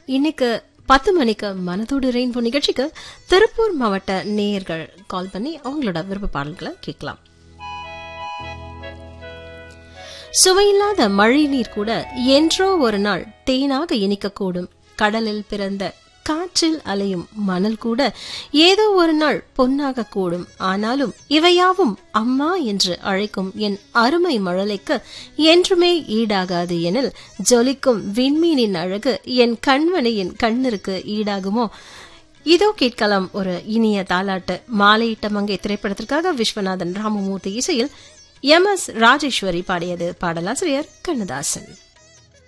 இன்னைக்கு பத்து மணிக்கு மனதோடு ரெயின்போ நிகழ்ச்சிக்கு திருப்பூர் மாவட்ட நேயர்கள் கால் பண்ணி அவங்களோட விருப்ப பாடல்களை கேட்கலாம் சுவையில்லாத மழை நீர் கூட என்றோ ஒரு நாள் தேனாக இனிக்கக்கூடும் கடலில் பிறந்த காற்றில் அலையும் மணல் கூட ஏதோ ஒரு நாள் பொன்னாக கூடும் ஆனாலும் இவையாவும் அம்மா என்று அழைக்கும் என் அருமை மழலைக்கு என்றுமே ஈடாகாது எனில் ஜொலிக்கும் விண்மீனின் அழகு என் கண்மணியின் கண்ணிற்கு ஈடாகுமோ இதோ கேட்கலாம் ஒரு இனிய தாலாட்டு மாலையிட்ட மங்கை திரைப்படத்திற்காக விஸ்வநாதன் ராமமூர்த்தி இசையில் எம் எஸ் ராஜேஸ்வரி பாடியது பாடலாசிரியர் கண்ணதாசன்